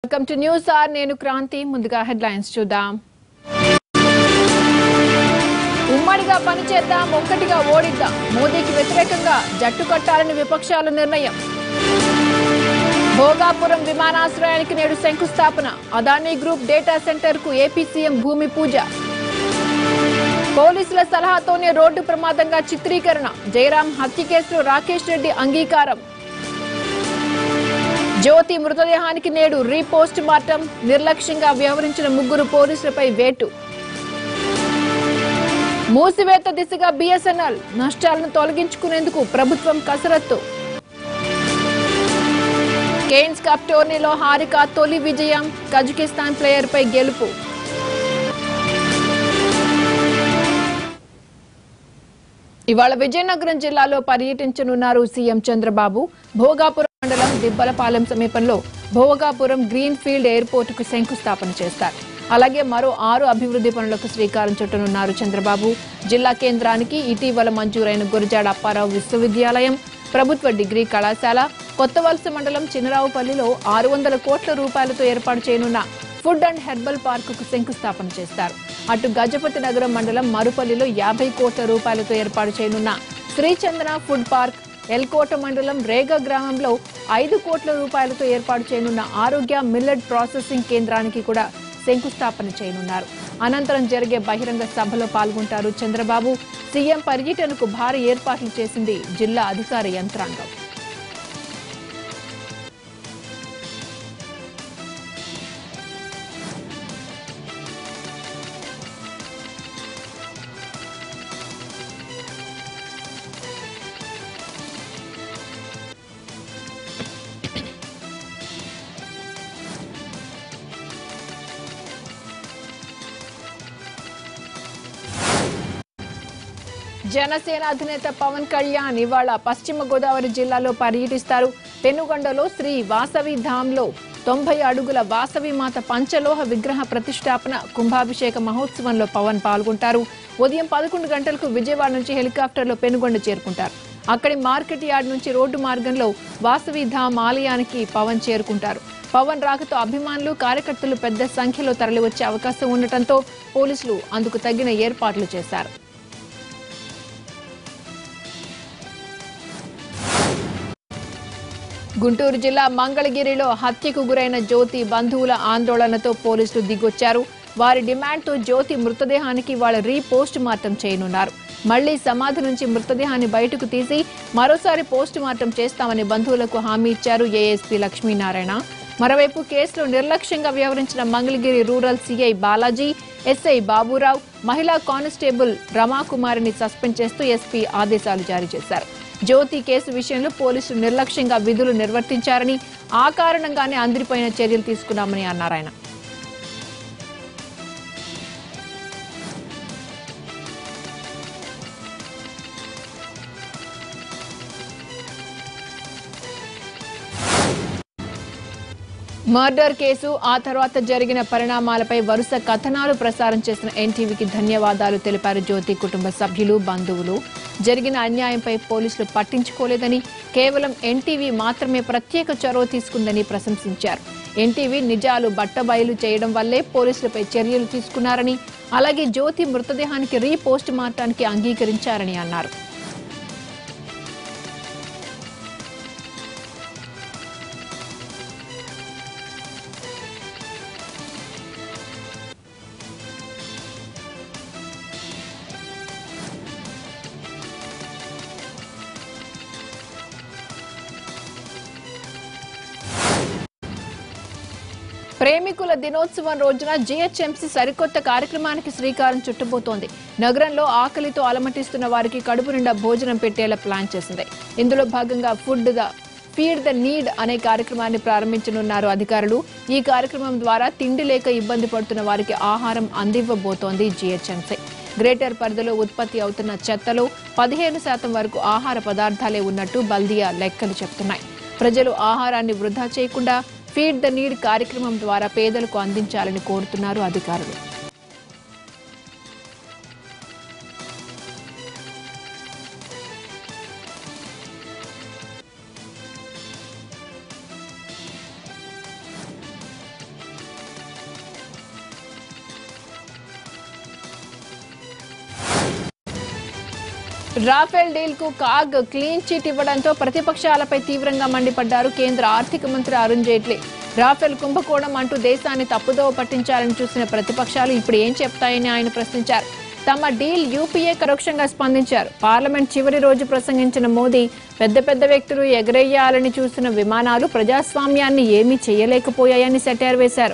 Welcome to news are నేను క్రాంతి ముందుగా headlines చూద్దాం ఉమ్మడిగా పనిచేద్దాం ఒక్కటిగా ఓడిద్దాం మోదీకి వ్యతిరేకంగా జట్టు కట్టాలని విపక్షాల నిర్ణయం భోగాపురం విమానాశ్రయానికి నేడు శంకుస్థాపన అదానీ గ్రూప్ డేటా సెంటర్ కు ఏపీ సీఎం భూమి పూజ పోలీసుల సలహాతోనే రోడ్డు ప్రమాదంగా చిత్రీకరణ జయరాం హత్య కేసులో రాకేష్ రెడ్డి అంగీకారం జ్యోతి మృతదేహానికి నేడు రీపోస్ట్ మార్టం నిర్లక్ష్యంగా వ్యవహరించిన ముగ్గురు పోలీసులపై వేటు మూసివేత దిశగా బిఎస్ఎన్ఎల్ నష్టాలను తొలగించుకునేందుకు ప్రభుత్వం కసరత్తు కేన్స్ కప్ టోర్నీలో హారిక తొలి విజయం కజకిస్తాన్ ప్లేయర్ పై గెలుపు ఇవాళ విజయనగరం జిల్లాలో పర్యటించనున్నారు సీఎం చంద్రబాబు భోగాపురం మండలం దిబ్బలపాలెం సమీపంలో భోగాపురం గ్రీన్ ఫీల్డ్ ఎయిర్పోర్ట్ కు శంకుస్థాపన చేస్తారు అలాగే మరో ఆరు అభివృద్ధి పనులకు శ్రీకారం చుట్టనున్నారు చంద్రబాబు జిల్లా కేంద్రానికి ఇటీవల మంజూరైన గురజాడ అప్పారావు విశ్వవిద్యాలయం ప్రభుత్వ డిగ్రీ కళాశాల కొత్తవలస మండలం చినరావుపల్లిలో ఆరు వందల కోట్ల రూపాయలతో ఏర్పాటు చేయనున్న ఫుడ్ అండ్ హెర్బల్ పార్కుకు శంకుస్థాపన చేస్తారు అటు గజపతి నగరం మండలం మరుపల్లిలో యాభై కోట్ల రూపాయలతో ఏర్పాటు చేయనున్న శ్రీచందన ఫుడ్ పార్క్ ఎల్కోట మండలం రేగ గ్రామంలో ఐదు కోట్ల రూపాయలతో ఏర్పాటు చేయనున్న ఆరోగ్య మిల్లెట్ ప్రాసెసింగ్ కేంద్రానికి కూడా శంకుస్థాపన చేయనున్నారు అనంతరం జరిగే బహిరంగ సభలో పాల్గొంటారు చంద్రబాబు సీఎం పర్యటనకు భారీ ఏర్పాట్లు చేసింది జిల్లా అధికార యంత్రాంగం జనసేన అధినేత పవన్ కళ్యాణ్ ఇవాళ పశ్చిమ గోదావరి జిల్లాలో పర్యటిస్తారు పెనుగొండలో శ్రీ వాసవి ధామ్లో తొంభై అడుగుల వాసవి మాత పంచలోహ విగ్రహ ప్రతిష్టాపన కుంభాభిషేక మహోత్సవంలో పవన్ పాల్గొంటారు ఉదయం పదకొండు గంటలకు విజయవాడ నుంచి హెలికాప్టర్లో పెనుగొండ చేరుకుంటారు అక్కడి మార్కెట్ యార్డ్ నుంచి రోడ్డు మార్గంలో వాసవి ధామ్ ఆలయానికి పవన్ చేరుకుంటారు పవన్ రాకతో అభిమానులు కార్యకర్తలు పెద్ద సంఖ్యలో తరలివచ్చే అవకాశం ఉండటంతో పోలీసులు అందుకు తగిన ఏర్పాట్లు చేశారు గుంటూరు జిల్లా మంగళగిరిలో హత్యకు గురైన జ్యోతి బంధువుల ఆందోళనతో పోలీసులు దిగొచ్చారు వారి డిమాండ్తో జ్యోతి మృతదేహానికి వాళ్ళ రీపోస్ట్ మార్టం చేయనున్నారు మళ్లీ సమాధి నుంచి మృతదేహాన్ని బయటకు తీసి మరోసారి పోస్ట్ మార్టం చేస్తామని బంధువులకు హామీ ఇచ్చారు ఏఎస్పీ లక్ష్మీనారాయణ మరోవైపు కేసులో నిర్లక్ష్యంగా వ్యవహరించిన Mangalagiri rural CI Balaji SI Baburao మహిళా కానిస్టేబుల్ రమాకుమారిని సస్పెండ్ చేస్తూ ఎస్పీ ఆదేశాలు జారీ చేశారు జ్యోతి కేసు విషయంలో పోలీసులు నిర్లక్ష్యంగా విధులు నిర్వర్తించారని ఆ కారణంగానే అందరిపైన చర్యలు తీసుకున్నామని అన్నారు ఆయన మర్డర్ కేసు ఆ తర్వాత జరిగిన పరిణామాలపై వరుస కథనాలు ప్రసారం చేసిన ఎన్టీవీకి ధన్యవాదాలు తెలిపారు జ్యోతి కుటుంబ సభ్యులు బంధువులు జరిగిన అన్యాయంపై పోలీసులు పట్టించుకోలేదని కేవలం ఎన్టీవీ మాత్రమే ప్రత్యేక చొరవ తీసుకుందని ప్రశంసించారు ఎన్టీవీ నిజాలు బట్టబయలు చేయడం వల్లే పోలీసులపై చర్యలు తీసుకున్నారని అలాగే జ్యోతి మృతదేహానికి రీపోస్ట్ మార్టానికి అంగీకరించారని అన్నారు ప్రేమికుల దినోత్సవం రోజున జీహెచ్ఎంసీ సరికొత్త కార్యక్రమానికి శ్రీకారం చుట్టబోతోంది నగరంలో ఆకలితో అలమటిస్తున్న వారికి కడుపు నిండా భోజనం పెట్టేలా ప్లాన్ చేసింది ఇందులో భాగంగా food the feed the need అనే కార్యక్రమాన్ని ప్రారంభించనున్నారు అధికారులు ఈ కార్యక్రమం ద్వారా తిండి లేక ఇబ్బంది పడుతున్న వారికి ఆహారం అందివ్వబోతోంది జీహెచ్ఎంసీ గ్రేటర్ పరిధిలో ఉత్పత్తి అవుతున్న చెత్తలో పదిహేను శాతం వరకు ఆహార పదార్థాలే ఉన్నట్టు బల్దియా లెక్కలు చెప్తున్నాయి ప్రజలు ఆహారాన్ని వృధా చేయకుండా ఫీడ్ ద నీడ్ కార్యక్రమం ద్వారా పేదలకు అందించాలని కోరుతున్నారు అధికారులు రాఫెల్ డీల్ కు కాగ్ క్లీన్ చిట్ ఇవ్వడంతో ప్రతిపక్షాలపై తీవ్రంగా మండిపడ్డారు కేంద్ర ఆర్థిక మంత్రి అరుణ్ జైట్లీ రాఫెల్ కుంభకోణం అంటూ దేశాన్ని తప్పుదోవ పట్టించాలని చూసిన ప్రతిపక్షాలు ఇప్పుడు ఏం చెప్తాయని ఆయన ప్రశ్నించారు తమ డీల్ యూపీఏ కరోక్షంగా స్పందించారు పార్లమెంట్ చివరి రోజు ప్రసంగించిన మోదీ పెద్ద పెద్ద వ్యక్తులు ఎగరేయాలని చూసిన విమానాలు ప్రజాస్వామ్యాన్ని ఏమీ చేయలేకపోయాయని సెటైర్ వేశారు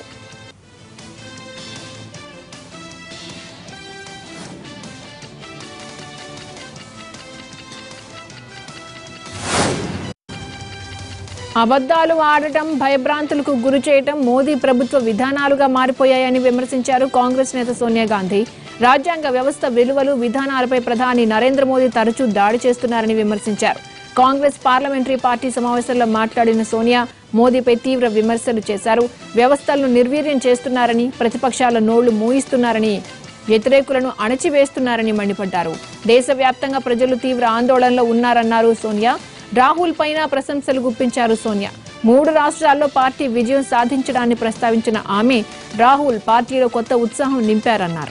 అబద్ధాలు ఆడటం భయభ్రాంతులకు గురి చేయటం మోదీ ప్రభుత్వ విధానాలుగా మారిపోయాయని విమర్శించారు కాంగ్రెస్ నేత సోనియా గాంధీ రాజ్యాంగ వ్యవస్థ విలువలు విధానాలపై ప్రధాని నరేంద్ర మోదీ తరచూ దాడి చేస్తున్నారని విమర్శించారు కాంగ్రెస్ పార్లమెంటరీ పార్టీ సమావేశంలో మాట్లాడిన సోనియా మోదీపై తీవ్ర విమర్శలు చేశారు వ్యవస్థలను నిర్వీర్యం చేస్తున్నారని ప్రతిపక్షాల నోళ్లు మూయిస్తున్నారని వ్యతిరేకులను అణచివేస్తున్నారని మండిపడ్డారు దేశవ్యాప్తంగా ప్రజలు తీవ్ర ఆందోళనలో ఉన్నారన్నారు సోనియా రాహుల్ పైన ప్రశంసలు గుప్పించారు సోనియా మూడు రాష్ట్రాల్లో పార్టీ విజయం సాధించడాన్ని ప్రస్తావించిన ఆమె రాహుల్ పార్టీలో కొత్త ఉత్సాహం నింపారన్నారు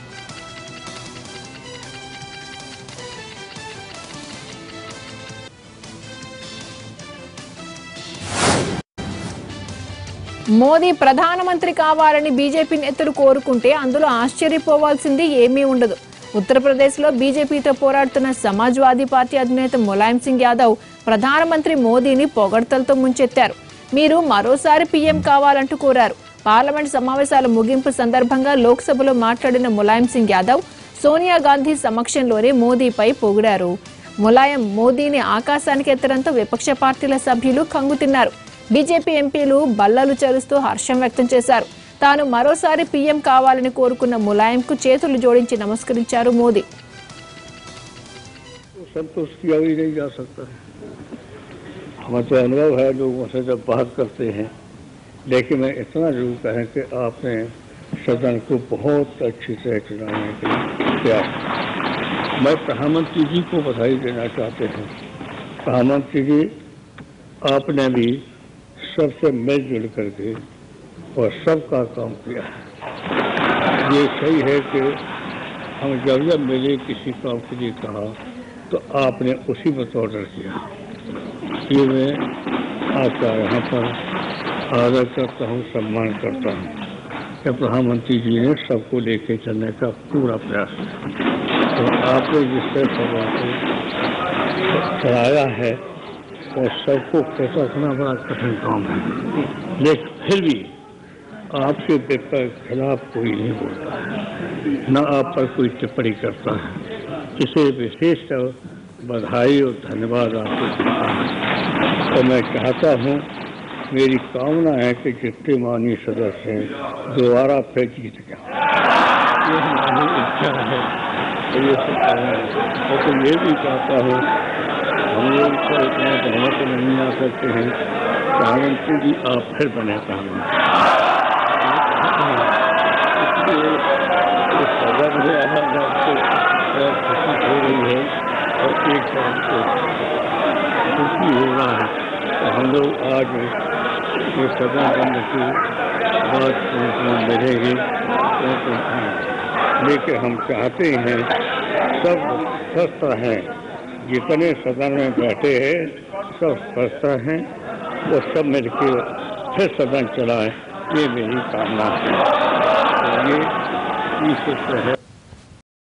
మోదీ ప్రధానమంత్రి కావాలని బీజేపీ నేతలు కోరుకుంటే అందులో ఆశ్చర్యపోవాల్సింది ఏమీ ఉండదు ఉత్తరప్రదేశ్లో బీజేపీతో పోరాడుతున్న సమాజ్వాదీ పార్టీ అధినేత ములాయం సింగ్ యాదవ్ ప్రధానమంత్రి మోదీని పొగడ్తలతో ముంచెత్తారు మీరు మరోసారి పీఎం కావాలంటూ కోరారు పార్లమెంట్ సమావేశాల ముగింపు సందర్భంగా లోక్సభలో మాట్లాడిన ములాయం సింగ్ యాదవ్ సోనియా గాంధీ సమక్షంలోనే మోదీపై పొగిడారు ములాయం మోదీని ఆకాశానికి ఎత్తడంతో విపక్ష పార్టీల సభ్యులు కంగుతిన్నారు బీజేపీ ఎంపీలు బల్లలు చరుస్తూ హర్షం వ్యక్తం చేశారు తాను మరోసారి పీఎం కావాలని కోరుకున్న ములాయంకు చేతులు జోడించి నమస్కరించారు మోదీ संतुष्ट किया भी नहीं जा सकता हमें तो अनुभव है लोगों से जब बात करते हैं लेकिन मैं इतना जरूर कहें कि आपने सदन को बहुत अच्छी तरह चलाने के लिए प्रयास किया। मैं प्रधानमंत्री जी को बधाई देना चाहते हैं प्रधानमंत्री जी आपने भी सबसे मिलजुल करके और सबका काम किया है ये सही है कि हम जब जब मिले किसी काम के लिए कहा तो आपने उसी पर ऑर्डर किया ये मैं आपका यहाँ पर आदर करता हूँ सम्मान करता हूँ कि प्रधानमंत्री जी ने सबको लेके चलने का पूरा प्रयास किया तो आपने जिस तरह सभा को चलाया है और सबको खुश रखना बड़ा कठिन काम है लेकिन फिर भी आपके विपक्ष के खिलाफ कोई नहीं बोलता है न आप पर कोई टिप्पणी करता है इसे विशेष बधाई और धन्यवाद आपको देता हूँ तो मैं चाहता हूँ मेरी कामना है कि जितने माननीय सदस्य हैं दोबारा फिर जीत गया ये हमारी इच्छा है तो ये सब करेंगे और तो ये भी चाहता हूँ हम लोग तो इतना बहुमत नहीं आ सकते हैं प्रधानमंत्री जी आप फिर बने प्रधानमंत्री इसलिए इस सदन में आना आपको बहुत खुशी हो रही है और एक तरफ से खुशी हो रहा है तो हम लोग आज ये सदन बंद की बात सुनने मिलेंगे लेकिन हम चाहते हैं सब स्वस्थ हैं जितने सदन में बैठे हैं सब स्वस्थ हैं वो सब मिलकर फिर सदन चलाएं ये मेरी कामना है तो ये ईश्वर है